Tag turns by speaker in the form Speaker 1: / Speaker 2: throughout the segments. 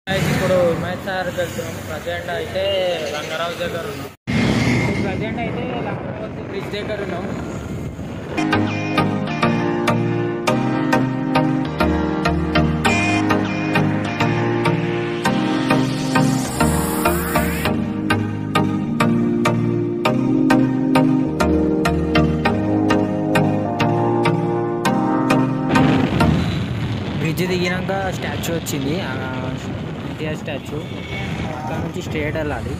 Speaker 1: ఇప్పుడు హిమాయత్ సార్ వెళ్తున్నాం ప్రజెంట్ అయితే రంగారావు దగ్గర ఉన్నాం ప్రజెంట్ అయితే లంకరావతి బ్రిడ్జ్ దగ్గర ఉన్నాం బ్రిడ్జ్ దిగినాక స్టాచ్యూ వచ్చింది ఎన్టీఆర్ స్టాచ్యూ అక్కడ నుంచి స్ట్రేట్ వెళ్ళాలి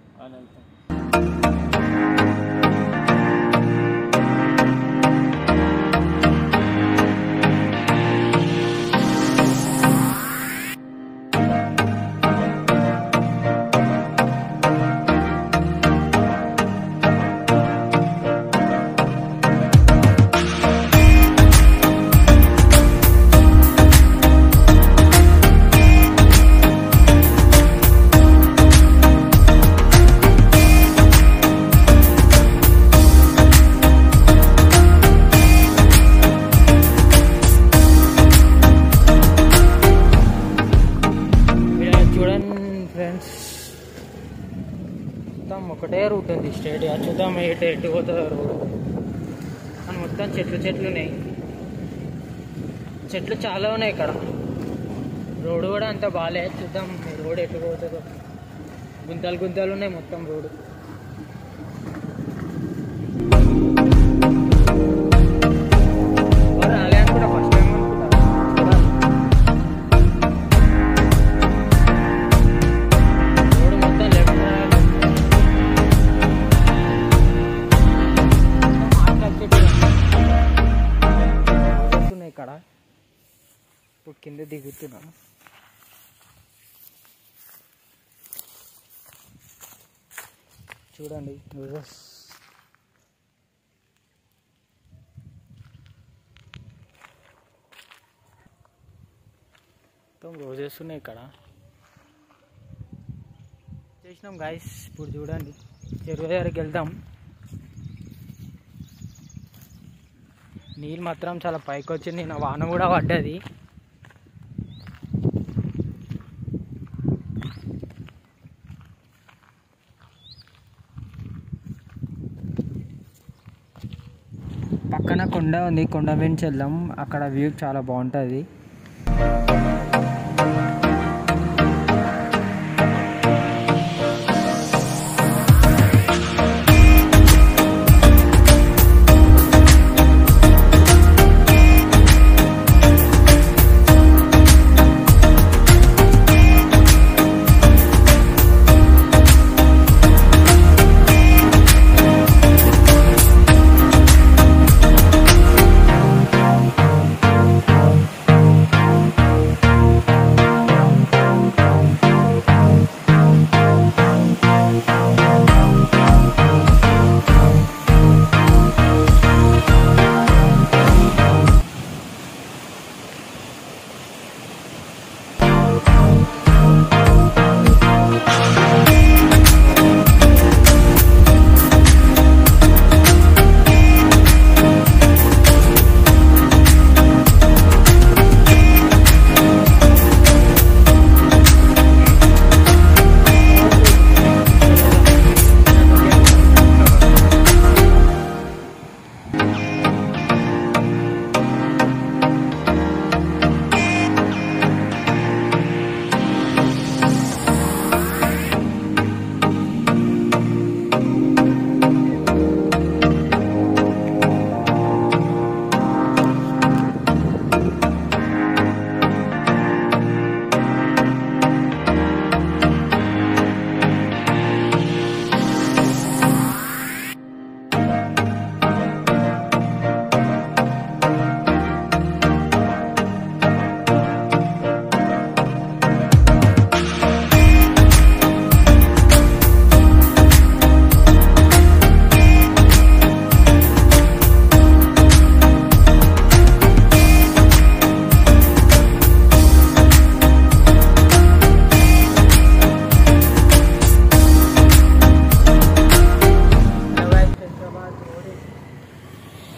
Speaker 1: ఇక్కడ చూడండి ఫ్రెండ్స్ మొత్తం ఒకటే రూట్ ఉంది స్ట్రేట్ చూద్దాం ఎటు ఎటు పోతుందో రోడ్ అని మొత్తం చెట్లు చెట్లు ఉన్నాయి చెట్లు చాలా ఉన్నాయి ఇక్కడ రోడ్డు కూడా అంత బాగాలే చూద్దాం ఈ రోడ్ ఎటు పోతుందో గుంతలు గుంతలు ఉన్నాయి మొత్తం రోడ్డు ఎవరు రాలే అనుకుంటా ఫస్ట్ టైం అనుకుంటా చూడాలి. రోడ్డు మొత్తం లెఫ్ట్ రాయాలి. వస్తున్నాయి ఇక్కడ ఇప్పుడు కింద దిగుతున్నాను చూడండి రోజెస్ మొత్తం రోజెస్ ఉన్నాయి ఇక్కడ చేసినాం గాయస్ ఇప్పుడు చూడండి చెరువు దగ్గరికి వెళ్దాం నీళ్ళు మాత్రం చాలా పైకి వచ్చింది నా వాన కూడా పడ్డది పక్కన కొండ ఉంది కొండ వెంచి వెళ్దాం అక్కడ వ్యూ చాలా బాగుంటుంది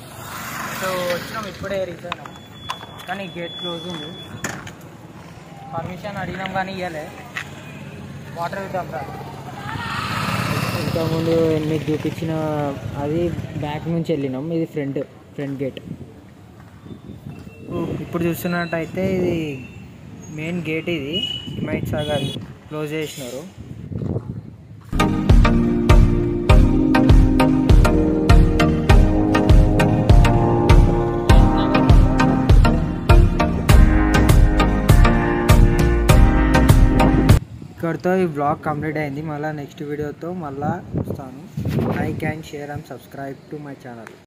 Speaker 1: సో వచ్చినాం ఇప్పుడే రీచ్ అయినాం కానీ గేట్ క్లోజ్ ఉంది పర్మిషన్ అడిగినాం కానీ ఇవ్వలే వాటర్ ఇద్దాం రా ఇంతకుముందు మీకు చూపించిన అది బ్యాక్ నుంచి వెళ్ళినాం ఇది ఫ్రంట్ ఫ్రంట్ గేట్ ఇప్పుడు చూస్తున్నట్టయితే ఇది మెయిన్ గేట్ ఇది హిమాయత్ సాగర్ క్లోజ్ చేసినారు ఇక్కడితో ఈ బ్లాగ్ కంప్లీట్ అయింది మళ్ళీ నెక్స్ట్ వీడియోతో మళ్ళీ వస్తాను like and share and subscribe to my channel